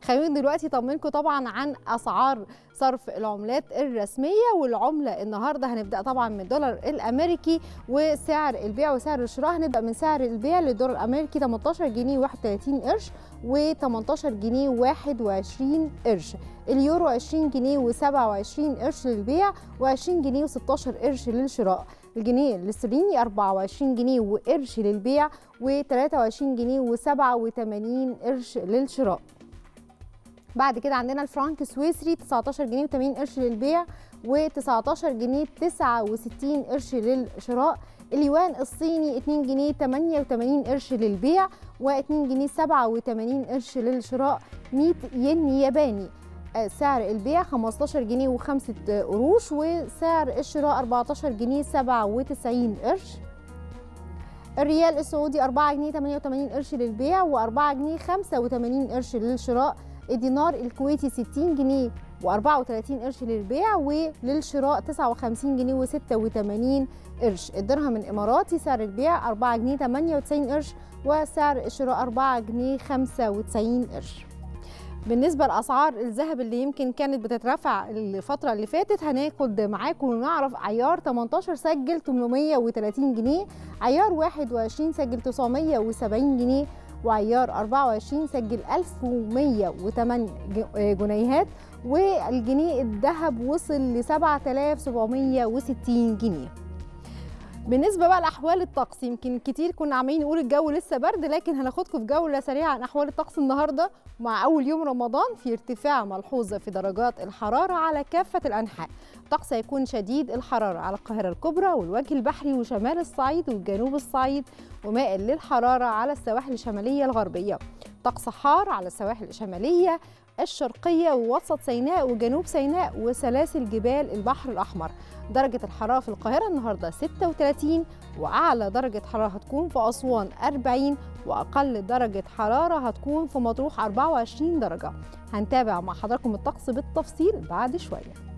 خلينا دلوقتي طمنكم طبعا عن اسعار صرف العملات الرسميه والعمله النهارده هنبدا طبعا من الدولار الامريكي وسعر البيع وسعر الشراء هنبدا من سعر البيع للدولار الامريكي 18 جنيه 31 قرش و18 جنيه 21 قرش اليورو 20 جنيه و27 قرش للبيع و20 جنيه و16 قرش للشراء الجنيه الاسترليني 24 جنيه وقرش للبيع و23 جنيه و87 قرش للشراء بعد كده عندنا الفرنك السويسري 19 جنيه و80 قرش للبيع و19 جنيه 69 قرش للشراء اليوان الصيني 2 جنيه 88 قرش للبيع و2 جنيه 87 قرش للشراء 100 ين ياباني سعر البيع 15 جنيه و5 قروش وسعر الشراء 14 جنيه 97 قرش الريال السعودي 4 جنيه 88 قرش للبيع و4 جنيه 85 قرش للشراء الدينار الكويتي 60 جنيه و34 قرش للبيع وللشراء 59 جنيه و86 قرش الدرهم الاماراتي سعر البيع 4 جنيه 98 قرش وسعر الشراء 4 جنيه 95 قرش بالنسبة لأسعار الذهب اللي يمكن كانت بتترفع الفترة اللي فاتت هناخد معاكم ونعرف عيار 18 سجل 830 جنيه عيار 21 سجل 970 جنيه وعيار 24 سجل 1108 جنيهات والجنيه الذهب وصل ل 7760 جنيه بالنسبه بقى لاحوال الطقس يمكن كتير كنا عمالين نقول الجو لسه برد لكن هناخدكم في جوله سريعه عن احوال الطقس النهارده مع اول يوم رمضان في ارتفاع ملحوظ في درجات الحراره على كافه الانحاء الطقس هيكون شديد الحراره على القاهره الكبرى والوجه البحري وشمال الصعيد وجنوب الصعيد ومائل للحراره على السواحل الشماليه الغربيه طقس حار على السواحل الشماليه الشرقية ووسط سيناء وجنوب سيناء وسلاسل جبال البحر الأحمر درجة الحرارة في القاهرة النهاردة 36 وأعلى درجة حرارة هتكون في أسوان 40 وأقل درجة حرارة هتكون في مطروح 24 درجة هنتابع مع حضراتكم الطقس بالتفصيل بعد شوية